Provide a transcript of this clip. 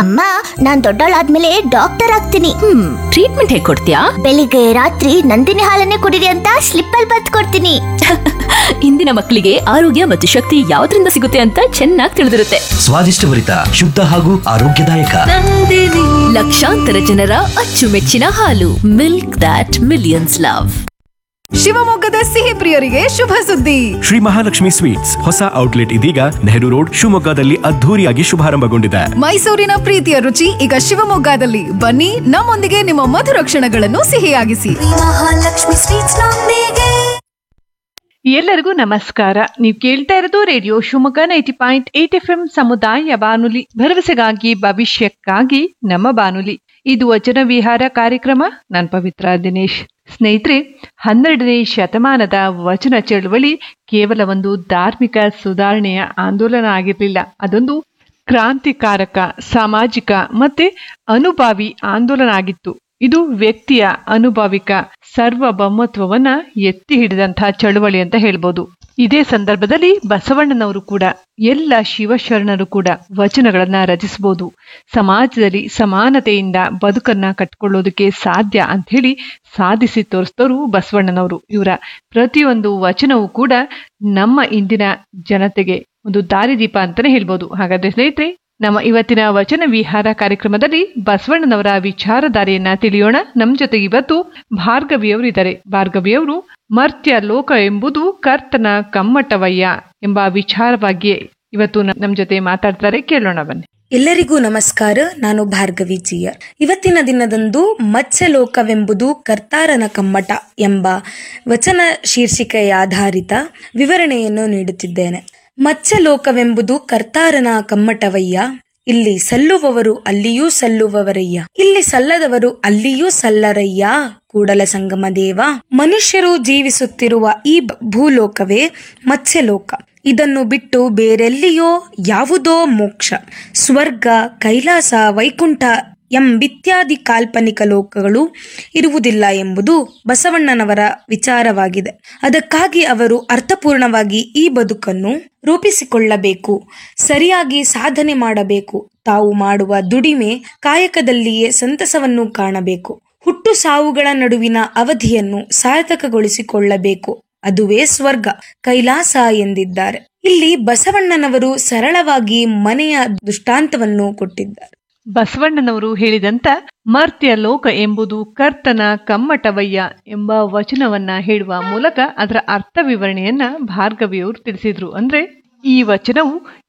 ಅಮ್ಮ ನಾನ್ ದೊಡ್ಡವಳಾದ್ಮೇಲೆ ಡಾಕ್ಟರ್ ಆಗ್ತೀನಿ ಹ್ಮ್ ಟ್ರೀಟ್ಮೆಂಟ್ ಹೇಗ್ ಕೊಡ್ತೀಯಾ ಬೆಳಿಗ್ಗೆ ರಾತ್ರಿ ನಂದಿನಿ ಹಾಲನ್ನೇ ಕುಡಿರಿ ಅಂತ ಸ್ಲಿಪ್ ಅಲ್ಲಿ ಬತ್ ಕೊಡ್ತೀನಿ ಇಂದಿನ ಮಕ್ಕಳಿಗೆ ಆರೋಗ್ಯ ಮತ್ತು ಶಕ್ತಿ ಯಾವ್ದ್ರಿಂದ ಸಿಗುತ್ತೆ ಅಂತ ಚೆನ್ನಾಗಿ ತಿಳಿದಿರುತ್ತೆ ಸ್ವಾದಿಷ್ಟಭರಿತ ಶುದ್ಧ ಹಾಗೂ ಆರೋಗ್ಯದಾಯಕ ಲಕ್ಷಾಂತರ ಜನರ ಅಚ್ಚುಮೆಚ್ಚಿನ ಹಾಲು ಮಿಲ್ಕ್ ದಾಟ್ ಮಿಲಿಯನ್ಸ್ ಲವ್ ಶಿವಮೊಗ್ಗದ ಸಿಹಿ ಪ್ರಿಯರಿಗೆ ಶುಭ ಸುದ್ದಿ ಶ್ರೀ ಮಹಾಲಕ್ಷ್ಮಿ ಸ್ವೀಟ್ಸ್ ಹೊಸ ಔಟ್ಲೆಟ್ ಇದೀಗ ನೆಹರು ರೋಡ್ ಶಿವಮೊಗ್ಗದಲ್ಲಿ ಅದ್ಧೂರಿಯಾಗಿ ಶುಭಾರಂಭಗೊಂಡಿದೆ ಮೈಸೂರಿನ ಪ್ರೀತಿಯ ರುಚಿ ಈಗ ಶಿವಮೊಗ್ಗದಲ್ಲಿ ಬನ್ನಿ ನಮ್ಮೊಂದಿಗೆ ನಿಮ್ಮ ಮಧುರ ಕ್ಷಣಗಳನ್ನು ಸಿಹಿಯಾಗಿಸಿ ಮಹಾಲಕ್ಷ್ಮಿ ಸ್ವೀಟ್ಸ್ ನೊಂದಿಗೆ ಎಲ್ಲರಿಗೂ ನಮಸ್ಕಾರ ನೀವು ಕೇಳ್ತಾ ಇರೋದು radio Shivamogga ninety point eight F M ಸಮುದಾಯ ಬಾನುಲಿ ಭರವಸೆಗಾಗಿ ಭವಿಷ್ಯಕ್ಕಾಗಿ ನಮ್ಮ ಬಾನುಲಿ ಇದು ವಚನ ವಿಹಾರ ಕಾರ್ಯಕ್ರಮ ನಾನು ಪವಿತ್ರ ದಿನೇಶ್ ಸ್ನೇಹಿತರೆ ಹನ್ನೆರಡನೇ ಶತಮಾನದ ವಚನ ಚಳುವಳಿ ಕೇವಲ ಒಂದು ಧಾರ್ಮಿಕ ಸುಧಾರಣೆಯ ಆಂದೋಲನ ಆಗಿರಲಿಲ್ಲ ಅದೊಂದು ಕ್ರಾಂತಿಕಾರಕ ಸಾಮಾಜಿಕ ಮತ್ತೆ ಅನುಭಾವಿ ಆಂದೋಲನ ಆಗಿತ್ತು ಇದು ವ್ಯಕ್ತಿಯ ಅನುಭಾವಿಕ ಸಾರ್ವಭೌಮತ್ವವನ್ನ ಎತ್ತಿ ಹಿಡಿದಂತಹ ಚಳುವಳಿ ಅಂತ ಹೇಳ್ಬೋದು ಇದೇ ಸಂದರ್ಭದಲ್ಲಿ ಬಸವಣ್ಣನವರು ಕೂಡ ಎಲ್ಲ ಶಿವಶರಣರು ಕೂಡ ವಚನಗಳನ್ನ ರಚಿಸಬಹುದು ಸಮಾಜದಲ್ಲಿ ಸಮಾನತೆಯಿಂದ ಬದುಕನ್ನ ಕಟ್ಕೊಳ್ಳೋದಕ್ಕೆ ಸಾಧ್ಯ ಅಂತ ಹೇಳಿ ಸಾಧಿಸಿ ತೋರಿಸಿದವರು ಬಸವಣ್ಣನವರು ಇವರ ಪ್ರತಿಯೊಂದು ವಚನವೂ ಕೂಡ ನಮ್ಮ ಇಂದಿನ ಜನತೆಗೆ ಒಂದು ದಾರಿದೀಪ ಅಂತಾನೆ ಹೇಳ್ಬೋದು ಹಾಗಾದ್ರೆ ಸ್ನೇಹಿತರೆ ನಮ್ಮ ಇವತ್ತಿನ ವಚನ ವಿಹಾರ ಕಾರ್ಯಕ್ರಮದಲ್ಲಿ ಬಸವಣ್ಣನವರ ವಿಚಾರಧಾರೆಯನ್ನ ತಿಳಿಯೋಣ ನಮ್ ಜೊತೆಗೆ ಇವತ್ತು ಭಾರ್ಗವಿಯವರು ಇದ್ದಾರೆ ಭಾರ್ಗವಿಯವರು ಮರ್ತ್ಯ ಲೋಕ ಎಂಬುದು ಕರ್ತನ ಕಮ್ಮಟವಯ್ಯ ಎಂಬ ವಿಚಾರವಾಗಿ ಇವತ್ತು ನ- ನಮ್ ಜೊತೆ ಮಾತಾಡ್ತಾರೆ ಕೇಳೋಣ ಬನ್ನಿ ಎಲ್ಲರಿಗೂ ನಮಸ್ಕಾರ ನಾನು ಭಾರ್ಗವಿ ಜಿಯರ್ ಇವತ್ತಿನ ದಿನದಂದು ಮತ್ಸ್ಯಲೋಕವೆಂಬುದು ಕರ್ತಾರನ ಕಮ್ಮಟ ಎಂಬ ವಚನ ಶೀರ್ಷಿಕೆಯ ಆಧಾರಿತ ವಿವರಣೆಯನ್ನು ನೀಡುತ್ತಿದ್ದೇನೆ ಮತ್ಸ್ಯಲೋಕವೆಂಬುದು ಕರ್ತಾರನ ಕಮ್ಮಟವಯ್ಯ ಇಲ್ಲಿ ಸಲ್ಲುವವರು ಅಲ್ಲಿಯೂ ಸಲ್ಲುವವರಯ್ಯ ಇಲ್ಲಿ ಸಲ್ಲದವರು ಅಲ್ಲಿಯೂ ಸಲ್ಲರಯ್ಯ ಕೂಡಲ ಸಂಗಮ ದೇವ ಮನುಷ್ಯರು ಜೀವಿಸುತ್ತಿರುವ ಈ ಬ- ಭೂಲೋಕವೇ ಮತ್ಸ್ಯಲೋಕ ಇದನ್ನು ಬಿಟ್ಟು ಬೇರೆಲ್ಲಿಯೋ ಯಾವುದೋ ಮೋಕ್ಷ ಸ್ವರ್ಗ ಕೈಲಾಸ ವೈಕುಂಠ ಎಂಬಿತ್ಯಾದಿ ಕಾಲ್ಪನಿಕ ಲೋಕಗಳು ಇರುವುದಿಲ್ಲ ಎಂಬುದು ಬಸವಣ್ಣನವರ ವಿಚಾರವಾಗಿದೆ ಅದಕ್ಕಾಗಿ ಅವರು ಅರ್ಥಪೂರ್ಣವಾಗಿ ಈ ಬದುಕನ್ನು ರೂಪಿಸಿಕೊಳ್ಳಬೇಕು ಸರಿಯಾಗಿ ಸಾಧನೆ ಮಾಡಬೇಕು ತಾವು ಮಾಡುವ ದುಡಿಮೆ ಕಾಯಕದಲ್ಲಿಯೇ ಸಂತಸವನ್ನು ಕಾಣಬೇಕು ಹುಟ್ಟು ಸಾವುಗಳ ನಡುವಿನ ಅವಧಿಯನ್ನು ಸಾರ್ಥಕಗೊಳಿಸಿಕೊಳ್ಳಬೇಕು ಅದುವೇ ಸ್ವರ್ಗ ಕೈಲಾಸ ಎಂದಿದ್ದಾರೆ ಇಲ್ಲಿ ಬಸವಣ್ಣನವರು ಸರಳವಾಗಿ ಮನೆಯ ದೃಷ್ಟಾಂತವನ್ನು ಕೊಟ್ಟಿದ್ದಾರೆ ಬಸವಣ್ಣನವರು ಹೇಳಿದಂತ ಮರ್ತ್ಯ ಲೋಕ ಎಂಬುದು ಕರ್ತನ ಕಮ್ಮಟವಯ್ಯ ಎಂಬ ವಚನವನ್ನ ಹೇಳುವ ಮೂಲಕ ಅದರ ಅರ್ಥ ವಿವರಣೆಯನ್ನ ಭಾರ್ಗವಿಯವರು ತಿಳಿಸಿದ್ರು ಅಂದ್ರೆ ಈ ವಚನವು